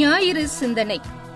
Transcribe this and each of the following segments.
ஞாயிறு சிந்தனை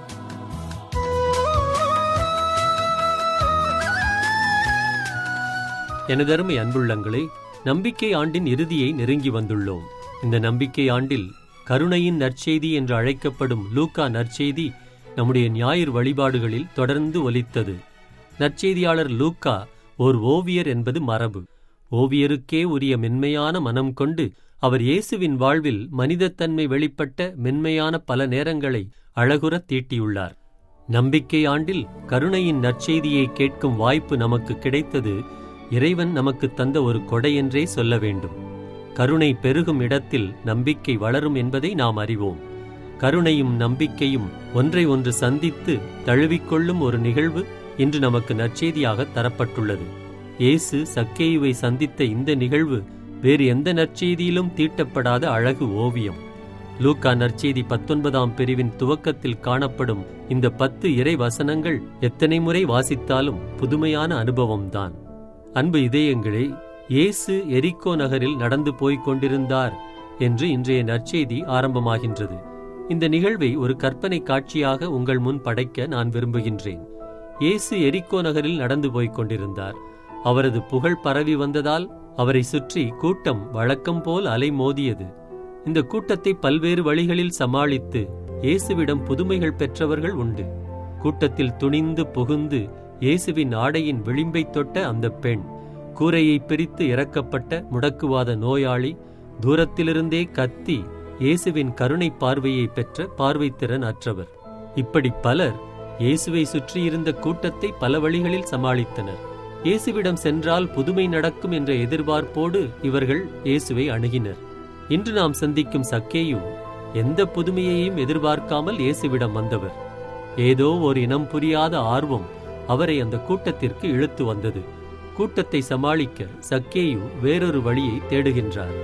எனதருமை அன்புள்ளங்களே நம்பிக்கை ஆண்டின் இறுதியை நெருங்கி வந்துள்ளோம் இந்த நம்பிக்கை ஆண்டில் கருணையின் நற்செய்தி என்று அழைக்கப்படும் லூக்கா நற்செய்தி நம்முடைய ஞாயிறு வழிபாடுகளில் தொடர்ந்து ஒலித்தது நற்செய்தியாளர் லூக்கா ஓர் ஓவியர் என்பது மரபு ஓவியருக்கே உரிய மென்மையான மனம் கொண்டு அவர் இயேசுவின் வாழ்வில் மனிதத்தன்மை வெளிப்பட்ட மென்மையான பல நேரங்களை அழகுறத் தீட்டியுள்ளார் நம்பிக்கை ஆண்டில் கருணையின் நற்செய்தியை கேட்கும் வாய்ப்பு நமக்கு கிடைத்தது இறைவன் நமக்கு தந்த ஒரு கொடை என்றே சொல்ல வேண்டும் கருணை பெருகும் இடத்தில் நம்பிக்கை வளரும் என்பதை நாம் அறிவோம் கருணையும் நம்பிக்கையும் ஒன்றை ஒன்று சந்தித்து தழுவிக்கொள்ளும் ஒரு நிகழ்வு இன்று நமக்கு நற்செய்தியாக தரப்பட்டுள்ளது இயேசு சக்கேயுவை சந்தித்த இந்த நிகழ்வு வேறு எந்த நற்செய்தியிலும் தீட்டப்படாத அழகு ஓவியம் லூக்கா நற்செய்தி பத்தொன்பதாம் பிரிவின் துவக்கத்தில் காணப்படும் இந்த பத்து இறை வசனங்கள் எத்தனை முறை வாசித்தாலும் புதுமையான அனுபவம்தான் அன்பு இதயங்களே இயேசு எரிக்கோ நகரில் நடந்து போய்க் கொண்டிருந்தார் என்று இன்றைய நற்செய்தி ஆரம்பமாகின்றது இந்த நிகழ்வை ஒரு கற்பனை காட்சியாக உங்கள் முன் படைக்க நான் விரும்புகின்றேன் இயேசு எரிக்கோ நகரில் நடந்து போய்க் கொண்டிருந்தார் அவரது புகழ் பரவி வந்ததால் அவரை சுற்றி கூட்டம் வழக்கம் போல் அலைமோதியது இந்த கூட்டத்தை பல்வேறு வழிகளில் சமாளித்து இயேசுவிடம் புதுமைகள் பெற்றவர்கள் உண்டு கூட்டத்தில் துணிந்து புகுந்து இயேசுவின் ஆடையின் விளிம்பைத் தொட்ட அந்த பெண் கூரையை பிரித்து இறக்கப்பட்ட முடக்குவாத நோயாளி தூரத்திலிருந்தே கத்தி இயேசுவின் கருணை பார்வையை பெற்ற பார்வைத்திறன் அற்றவர் இப்படி பலர் இயேசுவை சுற்றியிருந்த கூட்டத்தை பல வழிகளில் சமாளித்தனர் இயேசுவிடம் சென்றால் புதுமை நடக்கும் என்ற எதிர்பார்ப்போடு இவர்கள் இயேசுவை அணுகினர் இன்று நாம் சந்திக்கும் சக்கேயு எந்த புதுமையையும் எதிர்பார்க்காமல் இயேசுவிடம் வந்தவர் ஏதோ ஒரு இனம் புரியாத ஆர்வம் அவரை அந்த கூட்டத்திற்கு இழுத்து வந்தது கூட்டத்தை சமாளிக்க சக்கேயு வேறொரு வழியை தேடுகின்றார்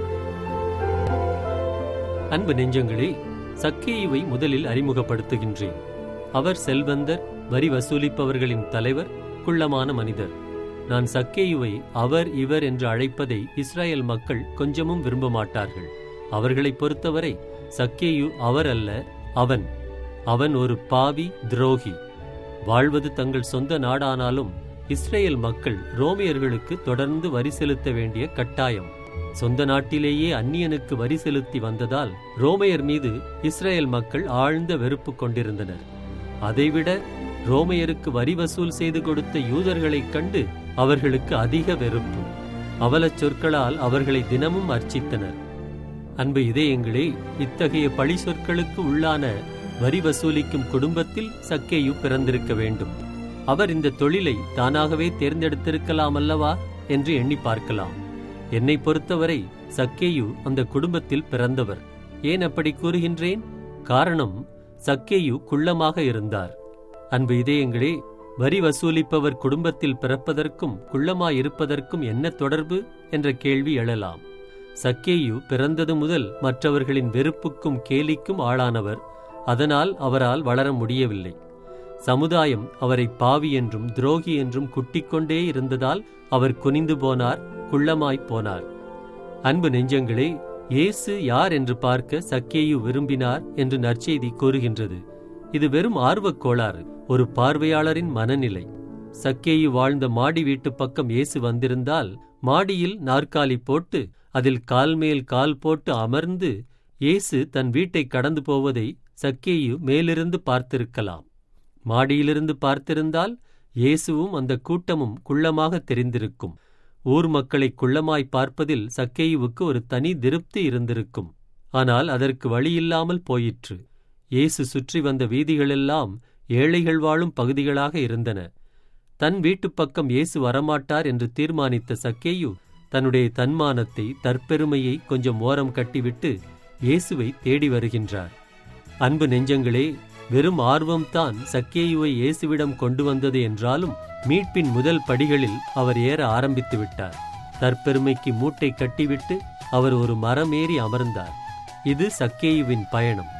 அன்பு நெஞ்சங்களே சக்கேயுவை முதலில் அறிமுகப்படுத்துகின்றேன் அவர் செல்வந்தர் வரி வசூலிப்பவர்களின் தலைவர் குள்ளமான மனிதர் நான் சக்கேயுவை அவர் இவர் என்று அழைப்பதை இஸ்ரேல் மக்கள் கொஞ்சமும் விரும்ப மாட்டார்கள் அவர்களை பொறுத்தவரை சக்கேயு அவர் அல்ல அவன் அவன் ஒரு பாவி துரோகி வாழ்வது தங்கள் சொந்த நாடானாலும் இஸ்ரேல் மக்கள் ரோமியர்களுக்கு தொடர்ந்து வரி செலுத்த வேண்டிய கட்டாயம் சொந்த நாட்டிலேயே அந்நியனுக்கு வரி செலுத்தி வந்ததால் ரோமையர் மீது இஸ்ரேல் மக்கள் ஆழ்ந்த வெறுப்பு கொண்டிருந்தனர் அதைவிட ரோமையருக்கு வரி வசூல் செய்து கொடுத்த யூதர்களைக் கண்டு அவர்களுக்கு அதிக வெறுப்பு அவலச் சொற்களால் அவர்களை தினமும் அர்ச்சித்தனர் அன்பு இதயங்களே இத்தகைய பழி சொற்களுக்கு உள்ளான வரி வசூலிக்கும் குடும்பத்தில் சக்கேயு பிறந்திருக்க வேண்டும் அவர் இந்த தொழிலை தானாகவே தேர்ந்தெடுத்திருக்கலாம் அல்லவா என்று எண்ணி பார்க்கலாம் என்னை பொறுத்தவரை சக்கேயு அந்த குடும்பத்தில் பிறந்தவர் ஏன் அப்படி கூறுகின்றேன் காரணம் சக்கேயு குள்ளமாக இருந்தார் அன்பு இதயங்களே வரி வசூலிப்பவர் குடும்பத்தில் பிறப்பதற்கும் குள்ளமாயிருப்பதற்கும் என்ன தொடர்பு என்ற கேள்வி எழலாம் சக்கேயு பிறந்தது முதல் மற்றவர்களின் வெறுப்புக்கும் கேலிக்கும் ஆளானவர் அதனால் அவரால் வளர முடியவில்லை சமுதாயம் அவரை பாவி என்றும் துரோகி என்றும் குட்டிக்கொண்டே இருந்ததால் அவர் குனிந்து போனார் குள்ளமாய்ப் போனார் அன்பு நெஞ்சங்களே இயேசு யார் என்று பார்க்க சக்கேயு விரும்பினார் என்று நற்செய்தி கூறுகின்றது இது வெறும் ஆர்வக் கோளாறு ஒரு பார்வையாளரின் மனநிலை சக்கேயு வாழ்ந்த மாடி வீட்டு பக்கம் இயேசு வந்திருந்தால் மாடியில் நாற்காலி போட்டு அதில் கால் மேல் கால் போட்டு அமர்ந்து இயேசு தன் வீட்டை கடந்து போவதை சக்கேயு மேலிருந்து பார்த்திருக்கலாம் மாடியிலிருந்து பார்த்திருந்தால் இயேசுவும் அந்த கூட்டமும் குள்ளமாக தெரிந்திருக்கும் ஊர் மக்களை குள்ளமாய் பார்ப்பதில் சக்கேயுவுக்கு ஒரு தனி திருப்தி இருந்திருக்கும் ஆனால் அதற்கு வழியில்லாமல் போயிற்று இயேசு சுற்றி வந்த வீதிகளெல்லாம் ஏழைகள் வாழும் பகுதிகளாக இருந்தன தன் வீட்டுப் பக்கம் இயேசு வரமாட்டார் என்று தீர்மானித்த சக்கேயு தன்னுடைய தன்மானத்தை தற்பெருமையை கொஞ்சம் ஓரம் கட்டிவிட்டு இயேசுவை தேடி வருகின்றார் அன்பு நெஞ்சங்களே வெறும் ஆர்வம்தான் சக்கேயுவை இயேசுவிடம் கொண்டு வந்தது என்றாலும் மீட்பின் முதல் படிகளில் அவர் ஏற ஆரம்பித்து விட்டார் தற்பெருமைக்கு மூட்டை கட்டிவிட்டு அவர் ஒரு மரமேறி அமர்ந்தார் இது சக்கேயுவின் பயணம்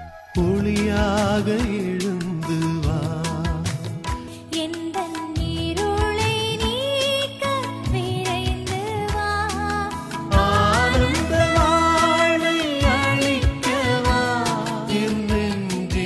ஒளியாக எழுந்து வா எந்தன் இருளை நீக்க விரைந்து வா ஆனந்த வாழ்வை அளிக்கவா என் நெஞ்ச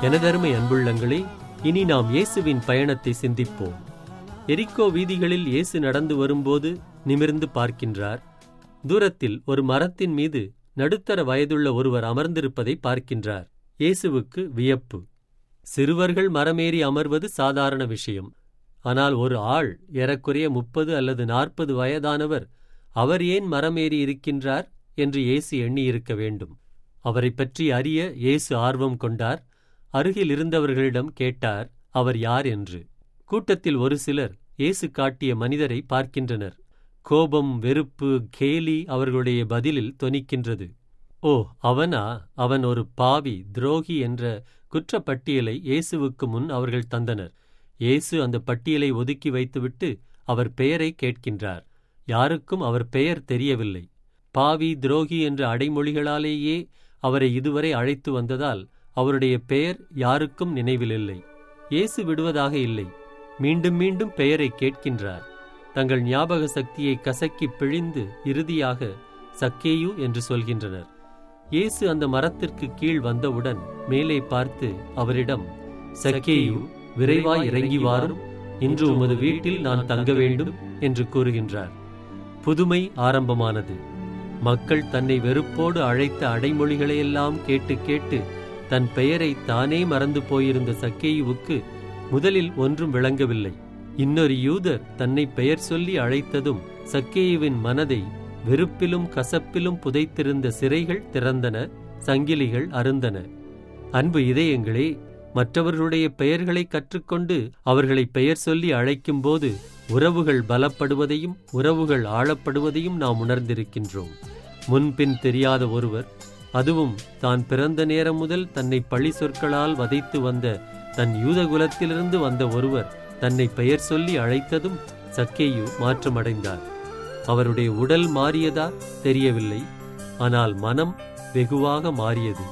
எனதருமை அன்புள்ளங்களே இனி நாம் இயேசுவின் பயணத்தை சிந்திப்போம் எரிக்கோ வீதிகளில் இயேசு நடந்து வரும்போது நிமிர்ந்து பார்க்கின்றார் தூரத்தில் ஒரு மரத்தின் மீது நடுத்தர வயதுள்ள ஒருவர் அமர்ந்திருப்பதை பார்க்கின்றார் இயேசுவுக்கு வியப்பு சிறுவர்கள் மரமேறி அமர்வது சாதாரண விஷயம் ஆனால் ஒரு ஆள் ஏறக்குறைய முப்பது அல்லது நாற்பது வயதானவர் அவர் ஏன் மரமேறி இருக்கின்றார் என்று இயேசு எண்ணியிருக்க வேண்டும் அவரைப் பற்றி அறிய இயேசு ஆர்வம் கொண்டார் அருகில் இருந்தவர்களிடம் கேட்டார் அவர் யார் என்று கூட்டத்தில் ஒரு சிலர் இயேசு காட்டிய மனிதரை பார்க்கின்றனர் கோபம் வெறுப்பு கேலி அவர்களுடைய பதிலில் தொனிக்கின்றது ஓ அவனா அவன் ஒரு பாவி துரோகி என்ற குற்றப்பட்டியலை இயேசுவுக்கு முன் அவர்கள் தந்தனர் இயேசு அந்த பட்டியலை ஒதுக்கி வைத்துவிட்டு அவர் பெயரை கேட்கின்றார் யாருக்கும் அவர் பெயர் தெரியவில்லை பாவி துரோகி என்ற அடைமொழிகளாலேயே அவரை இதுவரை அழைத்து வந்ததால் அவருடைய பெயர் யாருக்கும் நினைவிலில்லை இயேசு விடுவதாக இல்லை மீண்டும் மீண்டும் பெயரை கேட்கின்றார் தங்கள் ஞாபக சக்தியை கசக்கி பிழிந்து இறுதியாக சக்கேயு என்று சொல்கின்றனர் இயேசு அந்த மரத்திற்கு கீழ் வந்தவுடன் மேலே பார்த்து அவரிடம் சக்கேயு விரைவாய் இறங்கி வாரும் இன்று உமது வீட்டில் நான் தங்க வேண்டும் என்று கூறுகின்றார் புதுமை ஆரம்பமானது மக்கள் தன்னை வெறுப்போடு அழைத்த அடைமொழிகளையெல்லாம் கேட்டு கேட்டு தன் பெயரை தானே மறந்து போயிருந்த சக்கேயுவுக்கு முதலில் ஒன்றும் விளங்கவில்லை இன்னொரு யூதர் தன்னை பெயர் சொல்லி அழைத்ததும் சக்கேயுவின் மனதை வெறுப்பிலும் கசப்பிலும் புதைத்திருந்த சிறைகள் திறந்தன சங்கிலிகள் அருந்தன அன்பு இதயங்களே மற்றவர்களுடைய பெயர்களை கற்றுக்கொண்டு அவர்களை பெயர் சொல்லி அழைக்கும்போது உறவுகள் பலப்படுவதையும் உறவுகள் ஆளப்படுவதையும் நாம் உணர்ந்திருக்கின்றோம் முன்பின் தெரியாத ஒருவர் அதுவும் தான் பிறந்த நேரம் முதல் தன்னை பழி சொற்களால் வதைத்து வந்த தன் யூதகுலத்திலிருந்து வந்த ஒருவர் தன்னை பெயர் சொல்லி அழைத்ததும் சக்கேயு மாற்றமடைந்தார் அவருடைய உடல் மாறியதா தெரியவில்லை ஆனால் மனம் வெகுவாக மாறியது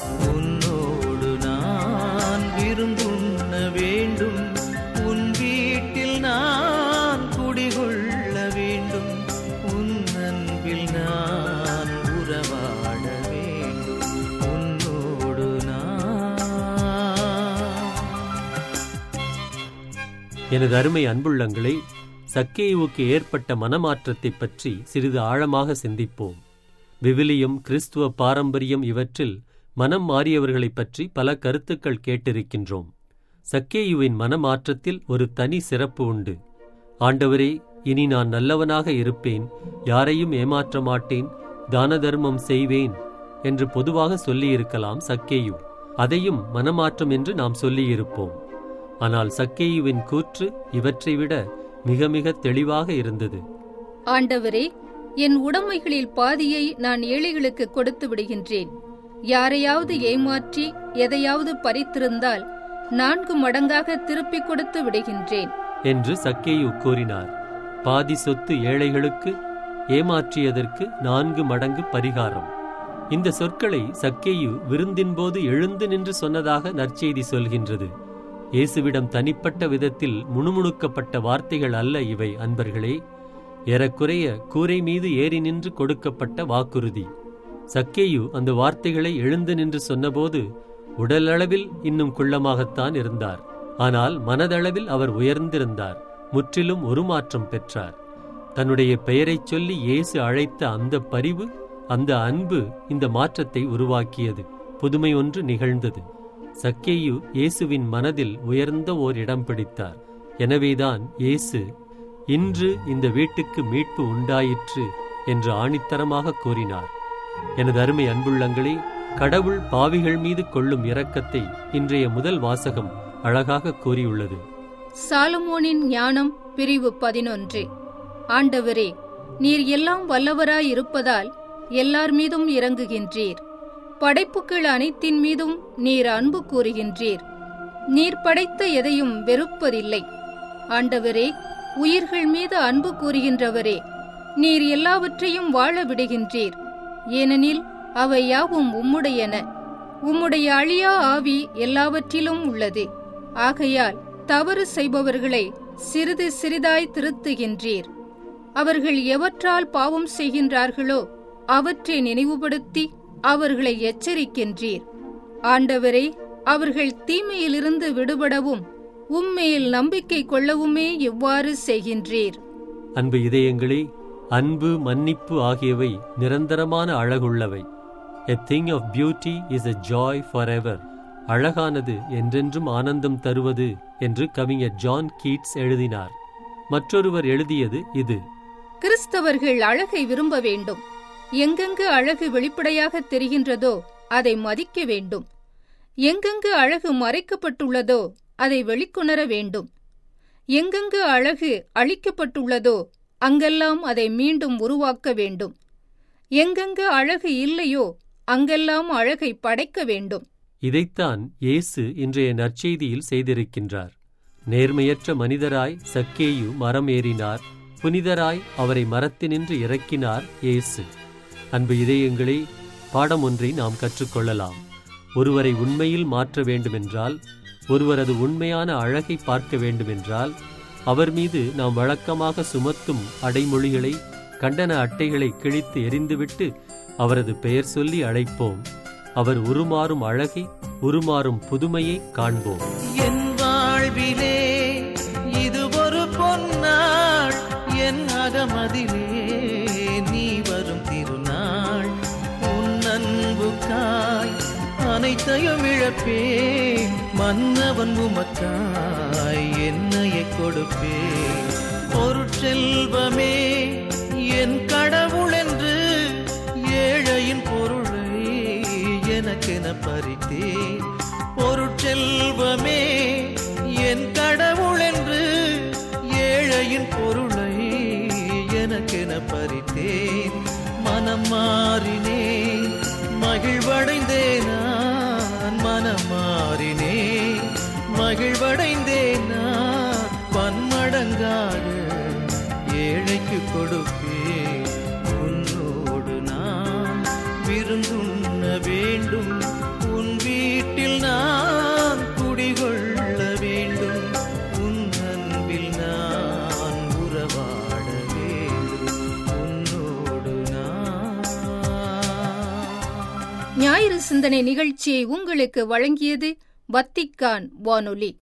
உன்னோடு நான் விருந்துண்ண வேண்டும் உன் வீட்டில் நான் குடிகொள்ள வேண்டும் உன் அன்பில் நான் உறவாட வேண்டும் உன்னோடு நான் எனது அருமை அன்புள்ளங்களே சக்கேயுவுக்கு ஏற்பட்ட மனமாற்றத்தைப் பற்றி சிறிது ஆழமாக சிந்திப்போம் விவிலியம் கிறிஸ்துவ பாரம்பரியம் இவற்றில் மனம் மாறியவர்களைப் பற்றி பல கருத்துக்கள் கேட்டிருக்கின்றோம் சக்கேயுவின் மனமாற்றத்தில் ஒரு தனி சிறப்பு உண்டு ஆண்டவரே இனி நான் நல்லவனாக இருப்பேன் யாரையும் ஏமாற்ற மாட்டேன் தான தர்மம் செய்வேன் என்று பொதுவாக சொல்லியிருக்கலாம் சக்கேயு அதையும் மனமாற்றம் என்று நாம் சொல்லியிருப்போம் ஆனால் சக்கேயுவின் கூற்று இவற்றை விட மிக மிக தெளிவாக இருந்தது ஆண்டவரே என் உடைமைகளில் பாதியை நான் ஏழைகளுக்கு கொடுத்து விடுகின்றேன் யாரையாவது ஏமாற்றி எதையாவது பறித்திருந்தால் நான்கு மடங்காக திருப்பிக் கொடுத்து விடுகின்றேன் என்று சக்கேயு கூறினார் பாதி சொத்து ஏழைகளுக்கு ஏமாற்றியதற்கு நான்கு மடங்கு பரிகாரம் இந்த சொற்களை சக்கேயு விருந்தின்போது எழுந்து நின்று சொன்னதாக நற்செய்தி சொல்கின்றது இயேசுவிடம் தனிப்பட்ட விதத்தில் முணுமுணுக்கப்பட்ட வார்த்தைகள் அல்ல இவை அன்பர்களே ஏறக்குறைய கூரை மீது ஏறி நின்று கொடுக்கப்பட்ட வாக்குறுதி சக்கேயு அந்த வார்த்தைகளை எழுந்து நின்று சொன்னபோது உடலளவில் இன்னும் குள்ளமாகத்தான் இருந்தார் ஆனால் மனதளவில் அவர் உயர்ந்திருந்தார் முற்றிலும் உருமாற்றம் பெற்றார் தன்னுடைய பெயரைச் சொல்லி இயேசு அழைத்த அந்த பரிவு அந்த அன்பு இந்த மாற்றத்தை உருவாக்கியது புதுமை ஒன்று நிகழ்ந்தது சக்கேயு இயேசுவின் மனதில் உயர்ந்த ஓர் இடம் பிடித்தார் எனவேதான் இயேசு இன்று இந்த வீட்டுக்கு மீட்பு உண்டாயிற்று என்று ஆணித்தரமாக கூறினார் எனது அருமை அன்புள்ளங்களே கடவுள் பாவிகள் மீது கொள்ளும் இரக்கத்தை இன்றைய முதல் வாசகம் அழகாக கூறியுள்ளது சாலமோனின் ஞானம் பிரிவு பதினொன்று ஆண்டவரே நீர் எல்லாம் வல்லவராய் இருப்பதால் எல்லார் மீதும் இறங்குகின்றீர் படைப்புகள் அனைத்தின் மீதும் நீர் அன்பு கூறுகின்றீர் நீர் படைத்த எதையும் வெறுப்பதில்லை ஆண்டவரே உயிர்கள் மீது அன்பு கூறுகின்றவரே நீர் எல்லாவற்றையும் வாழ விடுகின்றீர் ஏனெனில் அவை யாவும் உம்முடையன உம்முடைய அழியா ஆவி எல்லாவற்றிலும் உள்ளது ஆகையால் தவறு செய்பவர்களை சிறிது சிறிதாய் திருத்துகின்றீர் அவர்கள் எவற்றால் பாவம் செய்கின்றார்களோ அவற்றை நினைவுபடுத்தி அவர்களை எச்சரிக்கின்றீர் ஆண்டவரே அவர்கள் தீமையிலிருந்து விடுபடவும் உம்மேல் நம்பிக்கை கொள்ளவுமே இவ்வாறு செய்கின்றீர் அன்பு இதயங்களே அன்பு மன்னிப்பு ஆகியவை நிரந்தரமான அழகுள்ளவை a thing of beauty is a joy for ever அழகானது என்றென்றும் ஆனந்தம் தருவது என்று கவிஞர் ஜான் கீட்ஸ் எழுதினார் மற்றொருவர் எழுதியது இது கிறிஸ்தவர்கள் அழகை விரும்ப வேண்டும் எங்கெங்கு அழகு வெளிப்படையாக தெரிகின்றதோ அதை மதிக்க வேண்டும் எங்கெங்கு அழகு மறைக்கப்பட்டுள்ளதோ அதை வெளிக்கொணர வேண்டும் எங்கெங்கு அழகு அழிக்கப்பட்டுள்ளதோ அங்கெல்லாம் அதை மீண்டும் உருவாக்க வேண்டும் எங்கெங்கு அழகு இல்லையோ அங்கெல்லாம் அழகை படைக்க வேண்டும் இதைத்தான் இயேசு இன்றைய நற்செய்தியில் செய்திருக்கின்றார் நேர்மையற்ற மனிதராய் சக்கேயு மரம் ஏறினார் புனிதராய் அவரை மரத்தினின்று இறக்கினார் இயேசு அன்பு இதயங்களே பாடம் ஒன்றை நாம் கற்றுக்கொள்ளலாம் ஒருவரை உண்மையில் மாற்ற வேண்டுமென்றால் ஒருவரது உண்மையான அழகை பார்க்க வேண்டுமென்றால் அவர் மீது நாம் வழக்கமாக சுமத்தும் அடைமொழிகளை கண்டன அட்டைகளை கிழித்து எறிந்துவிட்டு அவரது பெயர் சொல்லி அழைப்போம் அவர் உருமாறும் அழகை உருமாறும் புதுமையை காண்போம் என் வாழ்விலே இது ஒரு பொன்னாள் என் அகமதிலே நீ வரும் திருநாள் உன் அன்புக்காய் அனைத்தையும் இழப்பேன் மன்னவன் உமக்காய் என்னையை கொடுப்பேன் பொருட்செல்வமே என் கடவுள் என்று ஏழையின் பொருளை எனக்கென பறித்தேன் பொருட்செல்வமே என் கடவுள் என்று ஏழையின் பொருளை எனக்கென பறித்தேன் மனம் மாறினேன் மகிழ்வடைந்தேன் நான் மனம் மாறினேன் மகிழ்வடைந்தேன் நான் பன்மடங்காக ஏழைக்கு கொடுப்பேன் உன்னோடு நான் விருந்துண்ண வேண்டும் உன் வீட்டில் நான் குடிகொள்ள வேண்டும் உன் அன்பில் நான் உறவாட வேண்டும் உன்னோடு நான் ஞாயிறு சிந்தனை நிகழ்ச்சியை உங்களுக்கு வழங்கியது வத்திக்கான் வானொலி